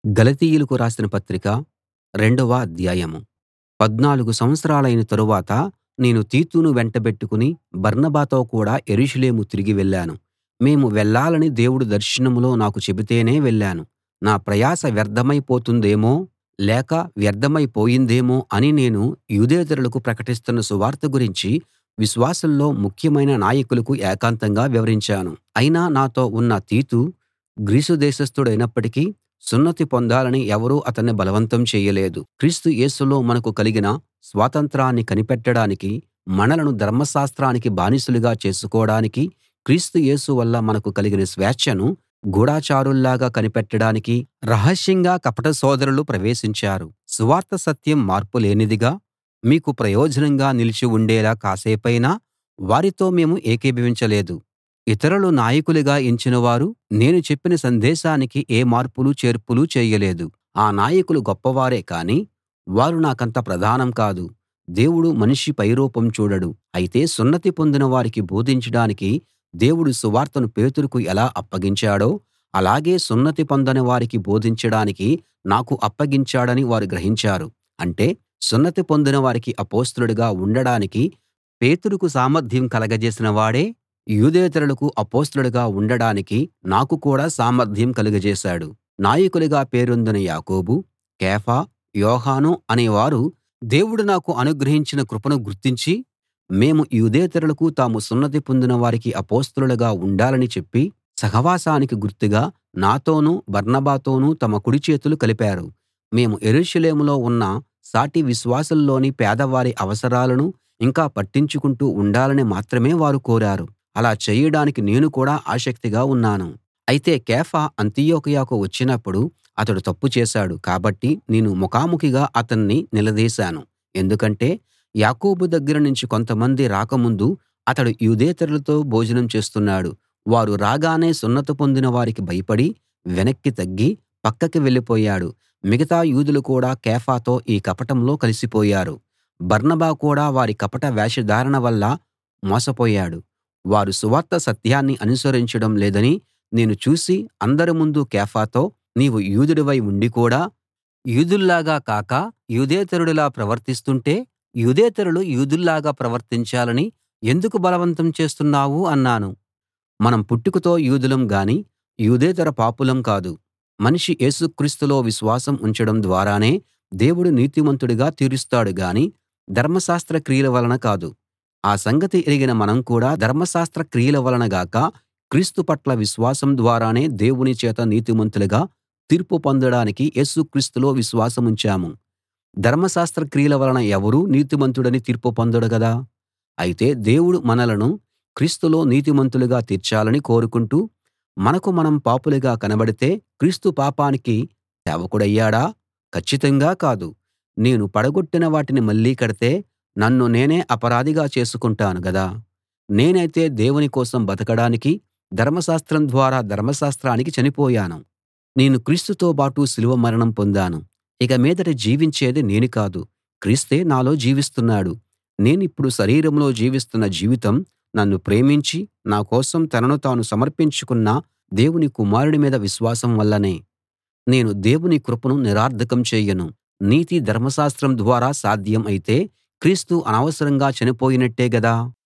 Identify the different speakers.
Speaker 1: గలతీయులకు రాసిన పత్రిక రెండవ అధ్యాయం పద్నాలుగు సంవత్సరాలైన తరువాత నేను తీతును వెంటబెట్టుకుని బర్నబాతో కూడా యెరూషలేము తిరిగి వెళ్ళాను మేము వెళ్ళాలని దేవుడు దర్శనంలో నాకు చెబితేనే వెళ్ళాను నా ప్రయాస వ్యర్థమై పోతుందేమో లేక వ్యర్థమై పోయిందేమో అని నేను యూదేతరులకు ప్రకటిస్తున్న సువార్త గురించి విశ్వాసుల్లో ముఖ్యమైన నాయకులకు ఏకాంతంగా వివరించాను అయినా నాతో ఉన్న తీతు గ్రీసు దేశస్థుడైనప్పటికీ సున్నతి పొందాలని ఎవరూ అతన్ని బలవంతం చేయలేదు క్రీస్తు యేసులో మనకు కలిగిన స్వాతంత్రాన్ని కనిపెట్టడానికి మనలను ధర్మశాస్త్రానికి బానిసలుగా చేసుకోడానికి క్రీస్తు యేసు వల్ల మనకు కలిగిన స్వేచ్ఛను గూఢచారుల్లాగా కనిపెట్టడానికి రహస్యంగా కపట సోదరులు ప్రవేశించారు సువార్త సత్యం మార్పు లేనిదిగా మీకు ప్రయోజనంగా నిలిచి ఉండేలా కాసేపైనా వారితో మేము ఏకీభవించలేదు ఇతరులు నాయకులుగా ఎంచినవారు నేను చెప్పిన సందేశానికి ఏ మార్పులు చేర్పులు చేయలేదు ఆ నాయకులు గొప్పవారే కానీ వారు నాకంత ప్రధానం కాదు దేవుడు మనిషి పైరూపం చూడడు అయితే సున్నతి పొందిన వారికి బోధించడానికి దేవుడు సువార్తను పేతురుకు ఎలా అప్పగించాడో అలాగే సున్నతి పొందని వారికి బోధించడానికి నాకు అప్పగించాడని వారు గ్రహించారు అంటే సున్నతి పొందిన వారికి అపొస్తలుడుగా ఉండడానికి పేతురుకు సామర్థ్యం కలగజేసిన వాడే యూదేతరులకు అపొస్తలుడుగా ఉండడానికి నాకు కూడా సామర్థ్యం కలుగజేశాడు నాయకులుగా పేరొందిన యాకోబు కేఫా యోహాను అనేవారు దేవుడు నాకు అనుగ్రహించిన కృపను గుర్తించి మేము యూదేతరులకు తాము సున్నతి పొందిన వారికి అపొస్తలులుగా ఉండాలని చెప్పి సహవాసానికి గుర్తుగా నాతోనూ బర్నబాతోనూ తమ కుడి చేతులు కలిపారు మేము యెరూషలేములో ఉన్న సాటి విశ్వాసుల్లోని పేదవారి అవసరాలను ఇంకా పట్టించుకుంటూ ఉండాలని మాత్రమే వారు కోరారు అలా చేయడానికి నేను కూడా ఆసక్తిగా ఉన్నాను అయితే కేఫా అంతియొకయకు వచ్చినప్పుడు అతడు తప్పు చేశాడు కాబట్టి నేను ముఖాముఖిగా అతన్ని నిలదీశాను ఎందుకంటే యాకోబు దగ్గర నుంచి కొంతమంది రాకముందు అతడు యూదేతరులతో భోజనం చేస్తున్నాడు వారు రాగానే సున్నతి పొందిన వారికి భయపడి వెనక్కి తగ్గి పక్కకి వెళ్ళిపోయాడు మిగతా యూదులు కూడా కేఫాతో ఈ కపటంలో కలిసిపోయారు బర్నబా కూడా వారి కపట వేషధారణ వల్ల మోసపోయాడు వారు సువార్త సత్యాన్ని అనుసరించడం లేదని నేను చూసి అందరి ముందు కేఫాతో నీవు యూదుడివై ఉండి కూడా యూదుల్లాగా కాక యూదేతరుడిలా ప్రవర్తిస్తుంటే యూదేతరులు యూదుల్లాగా ప్రవర్తించాలని ఎందుకు బలవంతం చేస్తున్నావు అన్నాను మనం పుట్టుకతో యూదులం గాని యూదేతర పాపులం కాదు మనిషి యేసు క్రీస్తులో విశ్వాసం ఉంచడం ద్వారానే దేవుడు నీతిమంతుడిగా తీరుస్తాడు గాని ధర్మశాస్త్ర క్రియల వలన కాదు ఆ సంగతి ఎరిగిన మనం కూడా ధర్మశాస్త్ర క్రియల వలన గాక క్రీస్తు పట్ల విశ్వాసం ద్వారానే దేవుని చేత నీతిమంతులుగా తీర్పు పొందడానికి యేసు క్రీస్తులో విశ్వాసముంచాము ధర్మశాస్త్ర క్రియల వలన ఎవరూ నీతిమంతుడని తీర్పు పొందడు గదా అయితే దేవుడు మనలను క్రీస్తులో నీతిమంతులుగా తీర్చాలని కోరుకుంటూ మనకు మనం పాపులుగా కనబడితే క్రీస్తు పాపానికి సేవకుడయ్యాడా కచ్చితంగా కాదు నేను పడగొట్టిన వాటిని మళ్ళీ కడితే నన్ను నేనే అపరాధిగా చేసుకుంటాను గదా నేనైతే దేవుని కోసం బతకడానికి ధర్మశాస్త్రం ద్వారా ధర్మశాస్త్రానికి చనిపోయాను నేను క్రీస్తుతో బాటు సిలువ మరణం పొందాను ఇక మీదట జీవించేది నేను కాదు క్రీస్తే నాలో జీవిస్తున్నాడు నేనిప్పుడు శరీరంలో జీవిస్తున్న జీవితం నన్ను ప్రేమించి నా కోసం తనను తాను సమర్పించుకున్న దేవుని కుమారుడి మీద విశ్వాసం వల్లనే నేను దేవుని కృపను నిరర్థకం చేయను నీతి ధర్మశాస్త్రం ద్వారా సాధ్యం అయితే క్రీస్తు అనవసరంగా చనిపోయినట్టే గదా